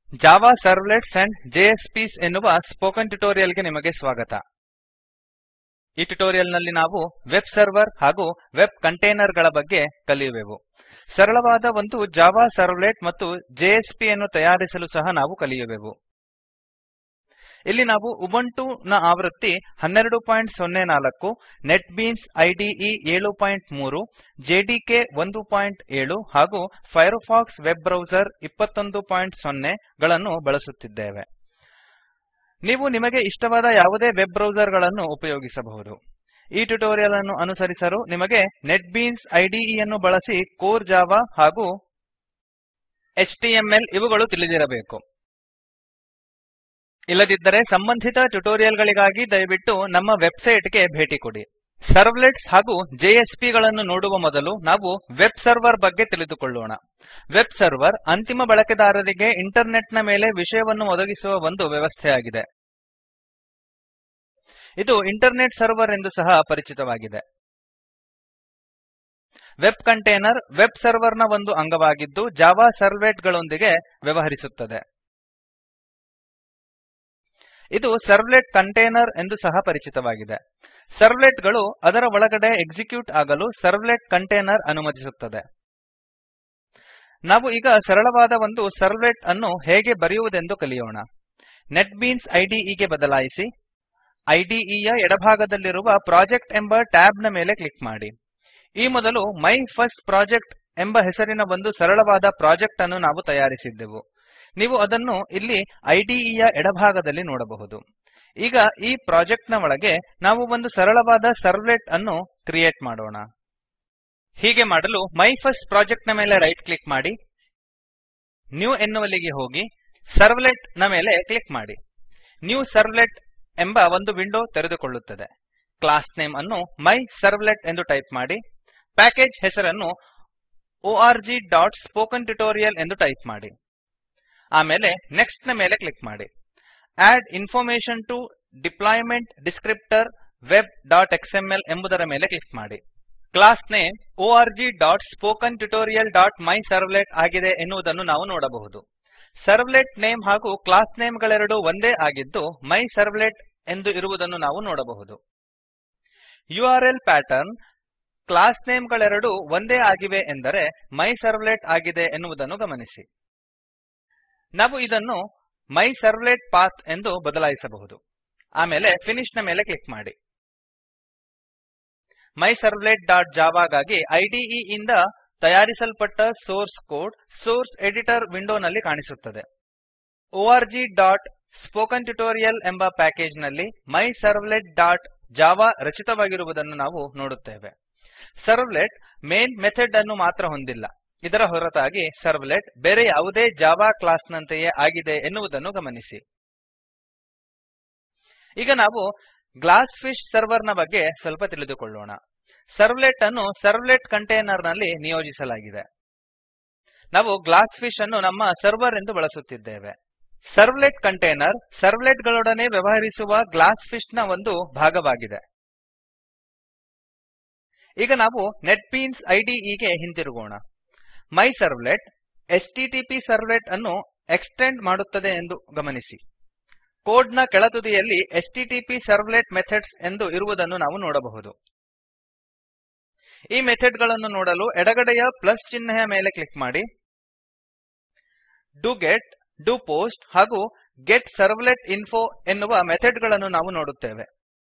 Java ಸರ್ವ್ಲೆಟ್ಸ್ and ಜೆಎಸ್ಪೀಸ್ ಎನ್ನುವ spoken tutorial ಗೆ ನಿಮಗೆ ಸ್ವಾಗತ ಈ ಟ್ಯುಟೋರಿಯಲ್ ನಲ್ಲಿ ನಾವು ವೆಬ್ ಸರ್ವರ್ ಹಾಗೂ ವೆಬ್ ಕಂಟೇನರ್ ಗಳ ಬಗ್ಗೆ ಕಲಿಯುವೆವು ಸರಳವಾದ ಒಂದು ಜಾವಾ ಸರ್ವ್ಲೆಟ್ ಮತ್ತು ಜೆಎಸ್ಪಿ ಯನ್ನು ತಯಾರಿಸಲು ಸಹ ನಾವು ಕಲಿಯುವೆವು ಇಲ್ಲಿ ನಾವು ಉಬುಂಟು ನ ಆವೃತ್ತಿ 1204 ನೆಟ್ ಬೀನ್ಸ್ ಐಡಿಇ 73 ಜೆಡಿಕೆ 17 ಹಾಗೂ ಫೈರ್ಫಾಕ್ಸ್ ವೆಬ್ ಬ್ರೌಸರ್ 210 ಗಳನ್ನು ಬಳಸುತ್ತಿದ್ದೇವೆ ನೀವು ನಿಮಗೆ ಇಷ್ಟವಾದ ಯಾವುದೇ ವೆಬ್ ಬ್ರೌಸರ್ ಗಳನ್ನು ಉಪಯೋಗಿಸಬಹುದು ಈ ಟ್ಯುಟೋರಿಯಲ್ ಅನ್ನು ಅನುಸರಿಸಲು ನಿಮಗೆ ನೆಟ್ ಬೀನ್ಸ್ ಐಡಿಇ ಯನ್ನು ಬಳಸಿ ಕೋರ್ ಜಾವಾ ಹಾಗೂ ಎಚ್ಟಿಎಂಎಲ್ ಇವುಗಳು ತಿಳಿದಿರಬೇಕು ಇಲ್ಲದಿದ್ದರೆ ಸಂಬಂಧಿತ ಟ್ಯುಟೋರಿಯಲ್ ಗಳಿಗಾಗಿ ದಯವಿಟ್ಟು ನಮ್ಮ ವೆಬ್ಸೈಟ್ ಗೆ ಭೇಟಿ ಕೊಡಿ ಸರ್ವ್ಲೆಟ್ಸ್ ಹಾಗೂ ಜೆಎಸ್ಪಿ ಗಳನ್ನು ನೋಡುವ ಮೊದಲು ನಾವು ವೆಬ್ ಸರ್ವರ್ ಬಗ್ಗೆ ತಿಳಿದುಕೊಳ್ಳೋಣ ವೆಬ್ ಸರ್ವರ್ ಅಂತಿಮ ಬಳಕೆದಾರರಿಗೆ ಇಂಟರ್ನೆಟ್ ನ ಮೇಲೆ ವಿಷಯವನ್ನು ಒದಗಿಸುವ ಒಂದು ವ್ಯವಸ್ಥೆಯಾಗಿದೆ ಇದು ಇಂಟರ್ನೆಟ್ ಸರ್ವರ್ ಎಂದು ಸಹ ಪರಿಚಿತವಾಗಿದೆ ವೆಬ್ ಕಂಟೇನರ್ ವೆಬ್ ಸರ್ವರ್ ನ ಒಂದು ಅಂಗವಾಗಿದ್ದು ಜಾವಾ ಸರ್ವ್ಲೆಟ್ ಗಳೊಂದಿಗೆ ವ್ಯವಹರಿಸುತ್ತದೆ ಇದು ಸರ್ವ್ಲೆಟ್ ಕಂಟೇನರ್ ಎಂದು ಸಹ ಪರಿಚಿತವಾಗಿದೆ ಸರ್ವ್ಲೆಟ್ ಗಳು ಅದರ ಒಳಗಡೆ ಎಕ್ಸಿಕ್ಯೂಟ್ ಆಗಲು ಸರ್ವ್ಲೆಟ್ ಕಂಟೇನರ್ ಅನುಮತಿಸುತ್ತದೆ ನಾವು ಈಗ ಸರಳವಾದ ಒಂದು ಸರ್ವ್ಲೆಟ್ ಅನ್ನು ಹೇಗೆ ಬರೆಯುವುದೆಂದು ಕಲಿಯೋಣ ನೆಟ್ ಬೀನ್ಸ್ ಐಡಿಇ ಗೆ ಬದಲಾಯಿಸಿ ಐಡಿಇ ಯ ಎಡಭಾಗದಲ್ಲಿರುವ ಪ್ರೊಜೆಕ್ಟ್ ಎಂಬ ಟ್ಯಾಬ್ ನ ಮೇಲೆ ಕ್ಲಿಕ್ ಮಾಡಿ ಈ ಮೊದಲು ಮೈ ಫರ್ಸ್ಟ್ ಪ್ರೊಜೆಕ್ಟ್ ಎಂಬ ಹೆಸರಿನ ಒಂದು ಸರಳವಾದ ಪ್ರಾಜೆಕ್ಟ್ ಅನ್ನು ನಾವು ತಯಾರಿಸಿದ್ದೆವು ನೀವು ಅದನ್ನು ಇಲ್ಲಿ ಐಡಿಇ ಯ ಎಡಭಾಗದಲ್ಲಿ ನೋಡಬಹುದು ಈಗ ಈ ಪ್ರಾಜೆಕ್ಟ್ ನ ಒಳಗೆ ನಾವು ಒಂದು ಸರಳವಾದ ಸರ್ವ್ಲೆಟ್ ಅನ್ನು ಕ್ರಿಯೇಟ್ ಮಾಡೋಣ ಹೀಗೆ ಮಾಡಲು ಮೈ ಫರ್ಸ್ಟ್ ಪ್ರೊಜೆಕ್ಟ್ ನ ಮೇಲೆ ರೈಟ್ ಕ್ಲಿಕ್ ಮಾಡಿ ನ್ಯೂ ಎನ್ನುವಲ್ಲಿಗೆ ಹೋಗಿ ಸರ್ವ್ಲೆಟ್ ನ ಮೇಲೆ ಕ್ಲಿಕ್ ಮಾಡಿ ನ್ಯೂ ಸರ್ವ್ಲೆಟ್ ಎಂಬ ಒಂದು ವಿಂಡೋ ತೆರೆದುಕೊಳ್ಳುತ್ತದೆ ಕ್ಲಾಸ್ ನೇಮ್ ಅನ್ನು ಮೈ ಸರ್ವ್ಲೆಟ್ ಎಂದು ಟೈಪ್ ಮಾಡಿ ಪ್ಯಾಕೇಜ್ ಹೆಸರನ್ನು orgಸ್ಪೋಕೆನ್ ಎಂದು ಟೈಪ್ ಮಾಡಿ ಆಮೇಲೆ ನೆಕ್ಸ್ಟ್ ನ ಮೇಲೆ ಕ್ಲಿಕ್ ಮಾಡಿ add information to deployment descriptor web XML ಎಂಬುದರ ಮೇಲೆ ಕ್ಲಿಕ್ ಮಾಡಿ ಕ್ಲಾಸ್ ನೇಮ್ orgಸ್ಪೋಕೆನ್ ಆಗಿದೆ ಎನ್ನುವುದನ್ನು ನಾವು ನೋಡಬಹುದು ಸರ್ವ್ಲೆಟ್ ನೇಮ್ ಹಾಗೂ ಕ್ಲಾಸ್ ನೇಮ್ ಗಳೆರಡೂ ಒಂದೇ ಆಗಿದ್ದು ಮೈ ಸರ್ವ್ಲೆಟ್ ಎಂದು ಇರುವುದನ್ನು ನಾವು ನೋಡಬಹುದು ಯುಆರ್ಎಲ್ ಪ್ಯಾಟರ್ನ್ ಕ್ಲಾಸ್ ನೇಮ್ ಗಳೆರಡೂ ಒಂದೇ ಆಗಿವೆ ಎಂದರೆ ಮೈ ಸರ್ವ್ಲೆಟ್ ಆಗಿದೆ ಎನ್ನುವುದನ್ನು ಗಮನಿಸಿ ನಾವು ಇದನ್ನು ಮೈ ಸರ್ವ್ಲೆಟ್ ಪಥ್ ಎಂದು ಬದಲಾಯಿಸಬಹುದು ಆಮೇಲೆ ಫಿನಿಶ್ ನ ಮೇಲೆ ಕ್ಲಿಕ್ ಮಾಡಿ ಮೈಸರ್ವ್ಲೆಟ್ ಡಾಟ್ ಜಾವಾ ಗಾಗಿ ಐಡಿಇ ಇಂದ ತಯಾರಿಸಲ್ಪಟ್ಟ ಸೋರ್ಸ್ ಕೋಡ್ ಸೋರ್ಸ್ ಎಡಿಟರ್ ವಿಂಡೋನಲ್ಲಿ ಕಾಣಿಸುತ್ತದೆ orgಸ್ಪೋಕೆನ್ ಎಂಬ ಪ್ಯಾಕೇಜ್ ನಲ್ಲಿ ಮೈಸರ್ವ್ಲೆಟ್ ಡಾಟ್ ಜಾವಾ ರಚಿತವಾಗಿರುವುದನ್ನು ನಾವು ನೋಡುತ್ತೇವೆ ಸರ್ವ್ಲೆಟ್ ಮೇನ್ ಮೆಥಡ್ ಅನ್ನು ಮಾತ್ರ ಹೊಂದಿಲ್ಲ ಇದರ ಹೊರತಾಗಿ ಸರ್ವ್ಲೆಟ್ ಬೇರೆ ಯಾವುದೇ ಜಾವಾ ಕ್ಲಾಸ್ ನಂತೆಯೇ ಆಗಿದೆ ಎನ್ನುವುದನ್ನು ಗಮನಿಸಿ ಈಗ ನಾವು ಗ್ಲಾಸ್ ಫಿಶ್ ಸರ್ವರ್ ನ ಬಗ್ಗೆ ಸ್ವಲ್ಪ ತಿಳಿದುಕೊಳ್ಳೋಣ ಸರ್ವ್ಲೆಟ್ ಅನ್ನು ಸರ್ವ್ಲೆಟ್ ಕಂಟೇನರ್ ನಲ್ಲಿ ನಿಯೋಜಿಸಲಾಗಿದೆ ನಾವು ಗ್ಲಾಸ್ ಫಿಶ್ ಅನ್ನು ನಮ್ಮ ಸರ್ವರ್ ಎಂದು ಬಳಸುತ್ತಿದ್ದೇವೆ ಸರ್ವ್ಲೆಟ್ ಕಂಟೇನರ್ ಸರ್ವ್ಲೆಟ್ ಗಳೊಡನೆ ವ್ಯವಹರಿಸುವ ಗ್ಲಾಸ್ ಫಿಶ್ ನ ಒಂದು ಭಾಗವಾಗಿದೆ ಈಗ ನಾವು ನೆಟ್ ಬೀನ್ಸ್ ಐಡಿಇ ಗೆ ಹಿಂತಿರುಗೋಣ ಮೈ ಸರ್ವ್ಲೆಟ್ ಎಚ್ಟಿಟಿಪಿ ಸರ್ವ್ಲೆಟ್ ಅನ್ನು ಎಕ್ಸ್ಟೆಂಡ್ ಮಾಡುತ್ತದೆ ಎಂದು ಗಮನಿಸಿ ಕೋಡ್ ನ ಕೆಳತುದಿಯಲ್ಲಿ ಎಚ್ಟಿಟಿಪಿ ಸರ್ವ್ಲೆಟ್ ಮೆಥಡ್ಸ್ ಎಂದು ಇರುವುದನ್ನು ನಾವು ನೋಡಬಹುದು ಈ ಮೆಥಡ್ ಗಳನ್ನು ನೋಡಲು ಎಡಗಡೆಯ ಪ್ಲಸ್ ಚಿಹ್ನೆಯ ಮೇಲೆ ಕ್ಲಿಕ್ ಮಾಡಿ ಡುಗೆಟ್ ಡೊಪೋಸ್ಟ್ ಹಾಗೂ ಗೆಟ್ಸರ್ವ್ಲೆಟಿನ್ಫೋ ಎನ್ನುವ ಮೆಥಡ್ ಗಳನ್ನು ನಾವು ನೋಡುತ್ತೇವೆ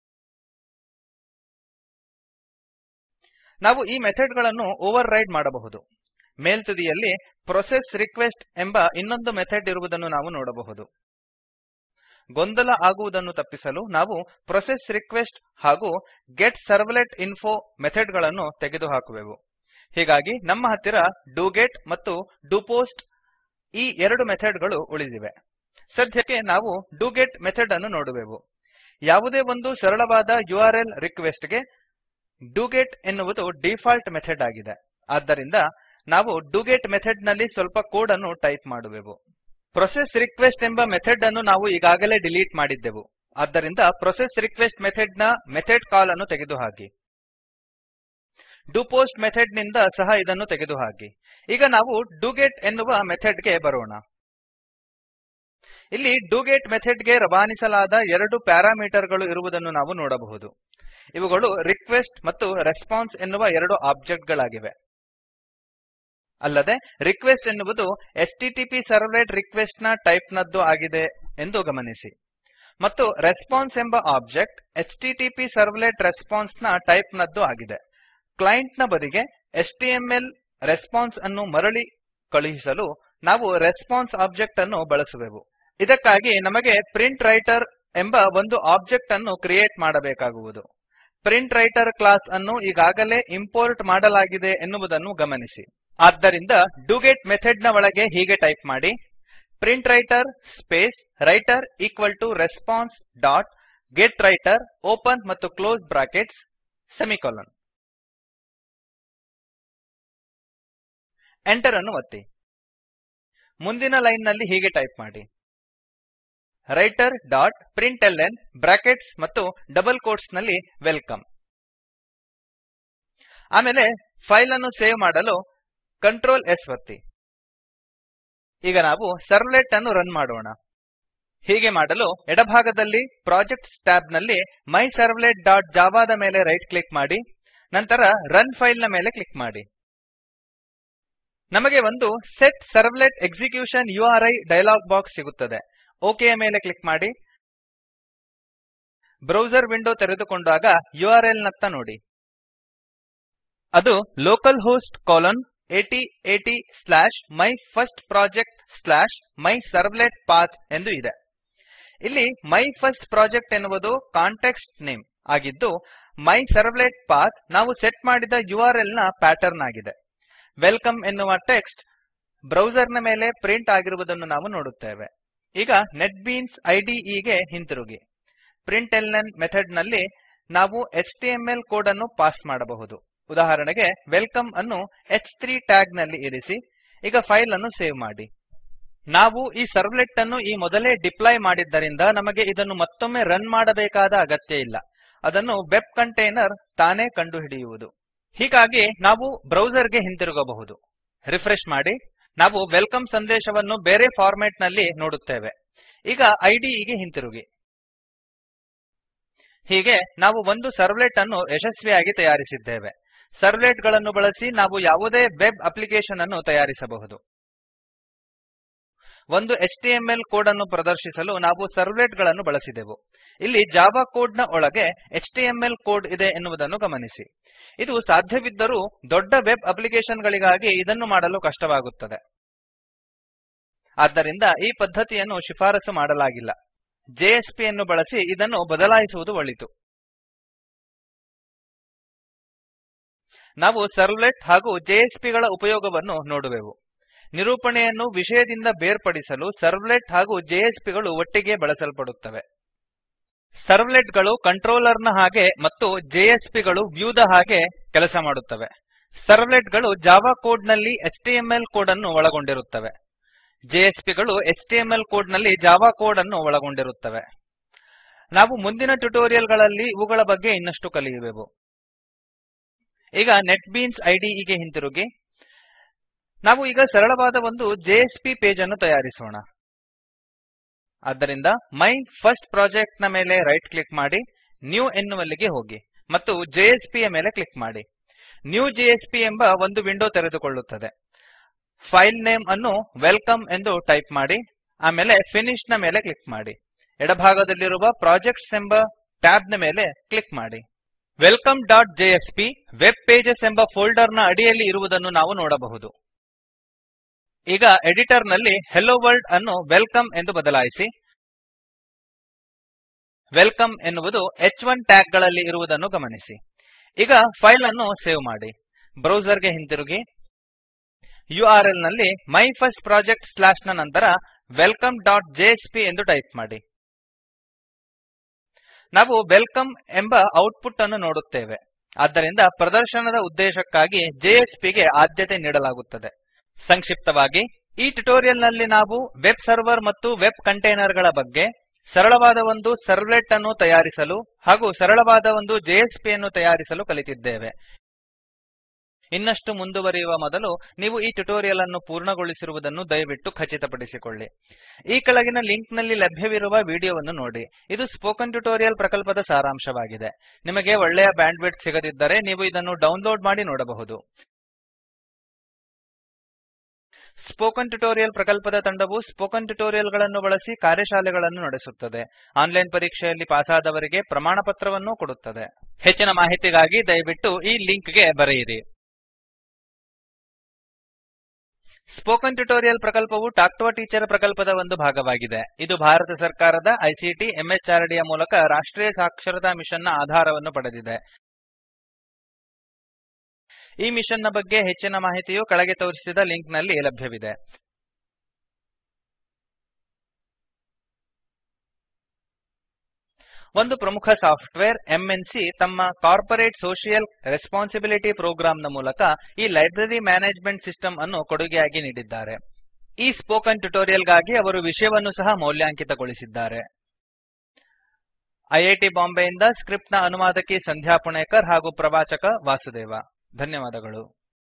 ನಾವು ಈ ಮೆಥಡ್ ಗಳನ್ನು ಓವರ್ ರೈಡ್ ಮಾಡಬಹುದು ಮೇಲ್ತುದಿಯಲ್ಲಿ ಪ್ರೊಸೆಸ್ರಿಕ್ವೆಸ್ಟ್ ಎಂಬ ಇನ್ನೊಂದು ಮೆಥಡ್ ಇರುವುದನ್ನು ನಾವು ನೋಡಬಹುದು ಗೊಂದಲ ಆಗುವುದನ್ನು ತಪ್ಪಿಸಲು ನಾವು ಪ್ರೊಸೆಸ್ರಿಕ್ವೆಸ್ಟ್ ಹಾಗೂ ಗೆಟ್ಸರ್ವ್ಲೆಟಿನ್ಫೋ ಮೆಥಡ್ ಗಳನ್ನು ತೆಗೆದುಹಾಕುವೆವು ಹೀಗಾಗಿ ನಮ್ಮ ಹತ್ತಿರ ಡುಗೆಟ್ ಮತ್ತು ಡೊಪೋಸ್ಟ್ ಈ ಎರಡು ಮೆಥಡ್ ಗಳು ಉಳಿದಿವೆ ಸದ್ಯಕ್ಕೆ ನಾವು ಡುಗೆಟ್ ಮೆಥಡ್ ಅನ್ನು ನೋಡುವೆವು ಯಾವುದೇ ಒಂದು ಸರಳವಾದ ಯುಆರ್ಎಲ್ ರಿಕ್ವೆಸ್ಟ್ ಗೆ ಡುಗೆಟ್ ಎನ್ನುವುದು ಡೀಫಾಲ್ಟ್ ಮೆಥಡ್ ಆಗಿದೆ ಆದ್ದರಿಂದ ನಾವು ಡುಗೆಟ್ ಮೆಥಡ್ ನಲ್ಲಿ ಸ್ವಲ್ಪ ಕೋಡ್ ಅನ್ನು ಟೈಪ್ ಮಾಡುವೆವು ಪ್ರೊಸೆಸ್ರಿಕ್ವೆಸ್ಟ್ ಎಂಬ ಮೆಥಡ್ ಅನ್ನು ನಾವು ಈಗಾಗಲೇ ಡಿಲೀಟ್ ಮಾಡಿದ್ದೆವು ಆದ್ದರಿಂದ ಪ್ರೊಸೆಸ್ರಿಕ್ವೆಸ್ಟ್ ಮೆಥಡ್ ನ ಮೆಥಡ್ ಕಾಲ್ ಅನ್ನು ತೆಗೆದುಹಾಕಿ ಡೊಪೋಸ್ಟ್ ಮೆಥಡ್ ನಿಂದ ಸಹ ಇದನ್ನು ತೆಗೆದುಹಾಕಿ ಈಗ ನಾವು ಡುಗೆಟ್ ಎನ್ನುವ ಮೆಥಡ್ ಗೆ ಬರೋಣ ಇಲ್ಲಿ ಡೋಗೆಟ್ ಮೆಥಡ್ ಗೆ ರವಾನಿಸಲಾದ ಎರಡು ಪ್ಯಾರಾಮೀಟರ್ ಗಳು ಇರುವುದನ್ನು ನಾವು ನೋಡಬಹುದು ಇವುಗಳು ರಿಕ್ವೆಸ್ಟ್ ಮತ್ತು ರೆಸ್ಪಾನ್ಸ್ ಎನ್ನುವ ಎರಡು ಆಬ್ಜೆಕ್ಟ್ ಗಳಾಗಿವೆ ಅಲ್ಲದೆ ರಿಕ್ವೆಸ್ಟ್ ಎನ್ನುವುದು ಎಚ್ಟಿಟಿಪಿ ಸರ್ವ್ಲೆಟ್ ರಿಕ್ವೆಸ್ಟ್ ನ ಟೈಪ್ ನದ್ದು ಆಗಿದೆ ಎಂದು ಗಮನಿಸಿ ಮತ್ತು ರೆಸ್ಪಾನ್ಸ್ ಎಂಬ ಆಬ್ಜೆಕ್ಟ್ ಎಚ್ಟಿಟಿಪಿ ಸರ್ವ್ಲೆಟ್ ರೆಸ್ಪಾನ್ಸ್ ನ ಟೈಪ್ ನದ್ದು ಆಗಿದೆ ಕ್ಲೈಂಟ್ ನ ಬದಿಗೆ ಎಚ್ಟಿಎಂಎಲ್ ರೆಸ್ಪಾನ್ಸ್ ಅನ್ನು ಮರಳಿ ಕಳುಹಿಸಲು ನಾವು ರೆಸ್ಪಾನ್ಸ್ ಆಬ್ಜೆಕ್ಟ್ ಅನ್ನು ಬಳಸುವೆವು ಇದಕ್ಕಾಗಿ ನಮಗೆ ಪ್ರಿಂಟ್ ರೈಟರ್ ಎಂಬ ಒಂದು ಆಬ್ಜೆಕ್ಟ್ ಅನ್ನು ಕ್ರಿಯೇಟ್ ಮಾಡಬೇಕಾಗುವುದು ಪ್ರಿಂಟ್ ರೈಟರ್ ಕ್ಲಾಸ್ ಅನ್ನು ಈಗಾಗಲೇ ಇಂಪೋರ್ಟ್ ಮಾಡಲಾಗಿದೆ ಎನ್ನುವುದನ್ನು ಗಮನಿಸಿ ಆದ್ದರಿಂದ ಡೋಗೆಟ್ ಮೆಥಡ್ ನ ಒಳಗೆ ಹೀಗೆ ಟೈಪ್ ಮಾಡಿ print writer space writer equal to response dot get writer open ಮತ್ತು ಕ್ಲೋಸ್ ಬ್ರಾಕೆಟ್ಸ್ ಸೆಮಿಕೊಲನ್ ಎಂಟರ್ ಅನ್ನು ಒತ್ತಿ ಮುಂದಿನ ಲೈನ್ ನಲ್ಲಿ ಹೀಗೆ ಟೈಪ್ ಮಾಡಿ ರೈಟರ್ ಡಾಟ್ ಪ್ರಿಂಟ್ಲ್ನ ಬ್ರಾಕೆಟ್ಸ್ ಮತ್ತು ಡಬಲ್ ಕೋಟ್ಸ್ ನಲ್ಲಿ ವೆಲ್ಕಮ್ ಆಮೇಲೆ ಫೈಲ್ ಅನ್ನು ಸೇವ್ ಮಾಡಲು ಕಂಟ್ರೋಲ್ S ಒತ್ತಿ ಈಗ ನಾವು ಸರ್ವ್ಲೆಟ್ ಅನ್ನು ರನ್ ಮಾಡೋಣ ಹೀಗೆ ಮಾಡಲು ಎಡಭಾಗದಲ್ಲಿ ಪ್ರಾಜೆಕ್ಟ್ಸ್ ಟ್ಯಾಬ್ ನಲ್ಲಿ ಮೈ ಸರ್ವ್ಲೆಟ್ ಡಾಟ್ ಜಾವಾ ದ ಮೇಲೆ ರೈಟ್ ಕ್ಲಿಕ್ ಮಾಡಿ ನಂತರ ರನ್ ಫೈಲ್ ನ ಮೇಲೆ ಕ್ಲಿಕ್ ಮಾಡಿ ನಮಗೆ ಒಂದು set servlet execution URI dialog box ಸಿಗುತ್ತದೆ ಒಕ್ ಯ ಮೇಲೆ ಕ್ಲಿಕ್ ಮಾಡಿ ಬ್ರೌಸರ್ ವಿಂಡೋ ತೆರೆದುಕೊಂಡಾಗ ಯುಆರ್ಎಲ್ ನತ್ತ ನೋಡಿ ಅದು localhost colon 8080 slash my first project slash my servlet path ಎಂದು ಇದೆ ಇಲ್ಲಿ ಮೈ ಫರ್ಸ್ಟ್ ಪ್ರೊಜೆಕ್ಟ್ ಎನ್ನುವುದು ಕಾಂಟೆಕ್ಸ್ಟ್ ನೇಮ್ ಆಗಿದ್ದು ಮೈ ಸರ್ವ್ಲೆಟ್ ಪಾತ್ ನಾವು ಸೆಟ್ ಮಾಡಿದ ಯುಆರ್ಎಲ್ ನ ಪ್ಯಾಟರ್ನ್ ಆಗಿದೆ ವೆಲ್ಕಮ್ ಎನ್ನುವ ಟೆಕ್ಸ್ಟ್ ಬ್ರೌಸರ್ ನ ಮೇಲೆ ಪ್ರಿಂಟ್ ಆಗಿರುವುದನ್ನು ನಾವು ನೋಡುತ್ತೇವೆ ಈಗ ನೆಟ್ಬೀನ್ಸ್ ಐಡಿಇ ಗೆ ಹಿಂತಿರುಗಿ ಪ್ರಿಂಟ್ಲ್ನ ಮೆಥಡ್ ನಲ್ಲಿ ನಾವು ಎಚ್ಟಿಎಂಎಲ್ ಕೋಡ್ ಅನ್ನು ಪಾಸ್ ಮಾಡಬಹುದು ಉದಾಹರಣೆಗೆ ವೆಲ್ಕಮ್ ಅನ್ನು ಹ್3 ಟ್ಯಾಗ್ ನಲ್ಲಿ ಇರಿಸಿ ಈಗ ಫೈಲ್ ಅನ್ನು ಸೇವ್ ಮಾಡಿ ನಾವು ಈ ಸರ್ವ್ಲೆಟ್ ಅನ್ನು ಈ ಮೊದಲೇ ಡಿಪ್ಲಾಯ್ ಮಾಡಿದ್ದರಿಂದ ನಮಗೆ ಇದನ್ನು ಮತ್ತೊಮ್ಮೆ ರನ್ ಮಾಡಬೇಕಾದ ಅಗತ್ಯ ಇಲ್ಲ ಅದನ್ನು ವೆಬ್ ಕಂಟೇನರ್ ತಾನೇ ಕಂಡುಹಿಡಿಯುವುದು ಹೀಗಾಗಿ ನಾವು ಬ್ರೌಸರ್ ಗೆ ಹಿಂತಿರುಗಬಹುದು ರಿಫ್ರೆಶ್ ಮಾಡಿ ನಾವು ವೆಲ್ಕಮ್ ಸಂದೇಶವನ್ನು ಬೇರೆ ಫಾರ್ಮ್ಯಾಟ್ ನಲ್ಲಿ ನೋಡುತ್ತೇವೆ ಈಗ ಐಡಿಇ ಗೆ ಹಿಂತಿರುಗಿ ಹೀಗೆ ನಾವು ಒಂದು ಸರ್ವ್ಲೆಟ್ ಅನ್ನು ಯಶಸ್ವಿಯಾಗಿ ತಯಾರಿಸಿದ್ದೇವೆ ಸರ್ವ್ಲೆಟ್ ಗಳನ್ನು ಬಳಸಿ ನಾವು ಯಾವುದೇ ವೆಬ್ ಅಪ್ಲಿಕೇಶನ್ ಅನ್ನು ತಯಾರಿಸಬಹುದು ಒಂದು ಎಚ್ಟಿಎಂಎಲ್ ಕೋಡ್ ಅನ್ನು ಪ್ರದರ್ಶಿಸಲು ನಾವು ಸರ್ವ್ಲೆಟ್ ಗಳನ್ನು ಬಳಸಿದೆವು ಇಲ್ಲಿ ಜಾವಾ ಕೋಡ್ ನ ಒಳಗೆ ಎಚ್ಟಿಎಂಎಲ್ ಕೋಡ್ ಇದೆ ಎನ್ನುವುದನ್ನು ಗಮನಿಸಿ ಇದು ಸಾಧ್ಯವಿದ್ದರೂ ದೊಡ್ಡ ವೆಬ್ ಅಪ್ಲಿಕೇಶನ್ ಗಳಿಗಾಗಿ ಇದನ್ನು ಮಾಡಲು ಕಷ್ಟವಾಗುತ್ತದೆ ಆದ್ದರಿಂದ ಈ ಪದ್ಧತಿಯನ್ನು ಶಿಫಾರಸು ಮಾಡಲಾಗಿಲ್ಲ ಜೆಎಸ್ಪಿ ಯನ್ನು ಬಳಸಿ ಇದನ್ನು ಬದಲಾಯಿಸುವುದು ಒಳಿತು ನಾವು ಸರ್ವ್ಲೆಟ್ ಹಾಗೂ ಜೆಎಸ್ಪಿ ಗಳ ಉಪಯೋಗವನ್ನು ನೋಡುವೆವು ನಿರೂಪಣೆಯನ್ನು ವಿಷಯದಿಂದ ಬೇರ್ಪಡಿಸಲು ಸರ್ವ್ಲೆಟ್ ಹಾಗೂ ಜೆಎಸ್ಪಿ ಗಳು ಒಟ್ಟಿಗೆ ಬಳಸಲ್ಪಡುತ್ತವೆ ಸರ್ವ್ಲೆಟ್ ಗಳು ಕಂಟ್ರೋಲರ್ ನ ಹಾಗೆ ಮತ್ತು ಜೆಎಸ್ಪಿ ಗಳು ವ್ಯೂ ದ ಹಾಗೆ ಕೆಲಸ ಮಾಡುತ್ತವೆ ಸರ್ವ್ಲೆಟ್ ಗಳು ಜಾವಾ ಕೋಡ್ ನಲ್ಲಿ ಎಚ್ಟಿಎಂಎಲ್ ಕೋಡ್ ಅನ್ನು ಒಳಗೊಂಡಿರುತ್ತವೆ ಜೆಎಸ್ಪಿ ಗಳು ಎಚ್ಟಿಎಂಎಲ್ ಕೋಡ್ ನಲ್ಲಿ ಜಾವಾ ಕೋಡ್ ಅನ್ನು ಒಳಗೊಂಡಿರುತ್ತವೆ ನಾವು ಮುಂದಿನ ಟ್ಯುಟೋರಿಯಲ್ ಗಳಲ್ಲಿ ಇವುಗಳ ಬಗ್ಗೆ ಇನ್ನಷ್ಟು ಕಲಿಯುವೆವು ಈಗ ನೆಟ್ಬೀನ್ಸ್ ಐಡಿಇ ಗೆ ಹಿಂತಿರುಗಿ ನಾವು ಈಗ ಸರಳವಾದ ಒಂದು ಜೆಎಸ್ಪಿ ಪೇಜ್ ಅನ್ನು ತಯಾರಿಸೋಣ ಆದ್ದರಿಂದ ಮೈ ಫರ್ಸ್ಟ್ ಪ್ರೊಜೆಕ್ಟ್ ನ ಮೇಲೆ ರೈಟ್ ಕ್ಲಿಕ್ ಮಾಡಿ ನ್ಯೂ ಎನ್ನುವಲ್ಲಿಗೆ ಹೋಗಿ ಮತ್ತು ಜೆಎಸ್ಪಿ ಯ ಮೇಲೆ ಕ್ಲಿಕ್ ಮಾಡಿ ನ್ಯೂ ಜೆಎಸ್ಪಿ ಎಂಬ ಒಂದು ವಿಂಡೋ ತೆರೆದುಕೊಳ್ಳುತ್ತದೆ ಫೈಲ್ ನೇಮ್ ಅನ್ನು ವೆಲ್ಕಮ್ ಎಂದು ಟೈಪ್ ಮಾಡಿ ಆಮೇಲೆ ಫಿನಿಶ್ ನ ಮೇಲೆ ಕ್ಲಿಕ್ ಮಾಡಿ ಎಡಭಾಗದಲ್ಲಿರುವ ಪ್ರಾಜೆಕ್ಟ್ಸ್ ಎಂಬ ಟ್ಯಾಬ್ ನ ಮೇಲೆ ಕ್ಲಿಕ್ ಮಾಡಿ welcome dot JSP web pages ಎಂಬ ಫೋಲ್ಡರ್ ನ ಅಡಿಯಲ್ಲಿ ಇರುವುದನ್ನು ನಾವು ನೋಡಬಹುದು ಈಗ ಎಡಿಟರ್ ನಲ್ಲಿ ಹೆಲೋ ವರ್ಲ್ಡ್ ಅನ್ನು ವೆಲ್ಕಮ್ ಎಂದು ಬದಲಾಯಿಸಿ ವೆಲ್ಕಮ್ ಎನ್ನುವುದು ಹ್1 ಟ್ಯಾಗ್ ಗಳಲ್ಲಿ ಇರುವುದನ್ನು ಗಮನಿಸಿ ಈಗ ಫೈಲ್ ಅನ್ನು ಸೇವ್ ಮಾಡಿ ಬ್ರೌಸರ್ ಗೆ ಹಿಂತಿರುಗಿ ಯುಆರ್ಎಲ್ ನಲ್ಲಿ ಮೈ ಫರ್ಸ್ಟ್ ಪ್ರೊಜೆಕ್ಟ್ ಸ್ಲಾಶ್ ನ ನಂತರ ವೆಲ್ಕಮ್ ಡಾಟ್ ಜೆಎಸ್ಪಿ ಎಂದು ಟೈಪ್ ಮಾಡಿ ನಾವು ವೆಲ್ಕಮ್ ಎಂಬ ಔಟ್ಪುಟ್ ಅನ್ನು ನೋಡುತ್ತೇವೆ ಆದ್ದರಿಂದ ಪ್ರದರ್ಶನದ ಉದ್ದೇಶಕ್ಕಾಗಿ ಜೆಎಸ್ಪಿ ಗೆ ಆದ್ಯತೆ ನೀಡಲಾಗುತ್ತದೆ ಸಂಕ್ಷಿಪ್ತವಾಗಿ ಈ ಟ್ಯುಟೋರಿಯಲ್ ನಲ್ಲಿ ನಾವು ವೆಬ್ ಸರ್ವರ್ ಮತ್ತು ವೆಬ್ ಕಂಟೇನರ್ ಗಳ ಬಗ್ಗೆ ಸರಳವಾದ ಒಂದು ಸರ್ವ್ಲೆಟ್ ಅನ್ನು ತಯಾರಿಸಲು ಹಾಗೂ ಸರಳವಾದ ಒಂದು ಜೆಎಸ್ಪಿ ಯನ್ನು ತಯಾರಿಸಲು ಕಲಿತಿದ್ದೇವೆ ಇನ್ನಷ್ಟು ಮುಂದುವರಿಯುವ ಮೊದಲು ನೀವು ಈ ಟ್ಯುಟೋರಿಯಲ್ ಅನ್ನು ಪೂರ್ಣಗೊಳಿಸಿರುವುದನ್ನು ದಯವಿಟ್ಟು ಖಚಿತಪಡಿಸಿಕೊಳ್ಳಿ ಈ ಕೆಳಗಿನ ಲಿಂಕ್ ನಲ್ಲಿ ಲಭ್ಯವಿರುವ ವಿಡಿಯೋವನ್ನು ನೋಡಿ ಇದು ಸ್ಪೋಕನ್ ಟ್ಯುಟೋರಿಯಲ್ ಪ್ರಕಲ್ಪದ ಸಾರಾಂಶವಾಗಿದೆ ನಿಮಗೆ ಒಳ್ಳೆಯ ಬ್ಯಾಂಡ್ವಿಡ್ತ್ ಸಿಗದಿದ್ದರೆ ನೀವು ಇದನ್ನು ಡೌನ್ಲೋಡ್ ಮಾಡಿ ನೋಡಬಹುದು ಸ್ಪೋಕನ್ ಟ್ಯುಟೋರಿಯಲ್ ಪ್ರಕಲ್ಪದ ತಂಡವು ಸ್ಪೋಕನ್ ಟ್ಯುಟೋರಿಯಲ್ ಗಳನ್ನು ಬಳಸಿ ಕಾರ್ಯಶಾಲೆಗಳನ್ನು ನಡೆಸುತ್ತದೆ ಆನ್ಲೈನ್ ಪರೀಕ್ಷೆಯಲ್ಲಿ ಪಾಸಾದವರಿಗೆ ಪ್ರಮಾಣಪತ್ರವನ್ನೂ ಕೊಡುತ್ತದೆ ಹೆಚ್ಚಿನ ಮಾಹಿತಿಗಾಗಿ ದಯವಿಟ್ಟು ಈ ಲಿಂಕ್ ಗೆ ಬರೆಯಿರಿ ಸ್ಪೋಕನ್ ಟ್ಯುಟೋರಿಯಲ್ ಪ್ರಕಲ್ಪವು ಟಾಕ್ ಟು ಅ ಟೀಚರ್ ಪ್ರಕಲ್ಪದ ಒಂದು ಭಾಗವಾಗಿದೆ ಇದು ಭಾರತ ಸರ್ಕಾರದ ಐಸಿಟಿ ಎಂಎಚಆರ್ಡಿ ಯ ಮೂಲಕ ರಾಷ್ಟ್ರೀಯ ಸಾಕ್ಷರತಾ ಮಿಷನ್ ನ ಆಧಾರವನ್ನು ಪಡೆದಿದೆ ಈ ಮಿಷನ್ ನ ಬಗ್ಗೆ ಹೆಚ್ಚಿನ ಮಾಹಿತಿಯು ಕೆಳಗೆ ತೋರಿಸಿದ ಲಿಂಕ್ ನಲ್ಲಿ ಲಭ್ಯವಿದೆ ಒಂದು ಪ್ರಮುಖ ಸಾಫ್ಟ್ವೇರ್ ಎಂಎನ್ಸಿ ತಮ್ಮ ಕಾರ್ಪೊರೇಟ್ ಸೋಶಿಯಲ್ ರೆಸ್ಪಾನ್ಸಿಬಿಲಿಟಿ ಪ್ರೋಗ್ರಾಮ್ ನ ಮೂಲಕ ಈ ಲೈಬ್ರರಿ ಮ್ಯಾನೇಜ್ಮೆಂಟ್ ಸಿಸ್ಟಮ್ ಅನ್ನು ಕೊಡುಗೆಯಾಗಿ ನೀಡಿದ್ದಾರೆ ಈ ಸ್ಪೋಕನ್ ಟ್ಯುಟೋರಿಯಲ್ ಗಾಗಿ ಅವರು ವಿಷಯವನ್ನು ಸಹ ಮೌಲ್ಯಾಂಕಿತಗೊಳಿಸಿದ್ದಾರೆ ಐಐಟಿ ಬಾಂಬೆಯಿಂದ ಸ್ಕ್ರಿಪ್ಟ್ ನ ಅನುವಾದಕಿ ಸಂಧ್ಯಾ ಪುಣೇಕರ್ ಹಾಗೂ ಪ್ರವಾಚಕ ವಾಸುದೇವ ಧನ್ಯವಾದಗಳು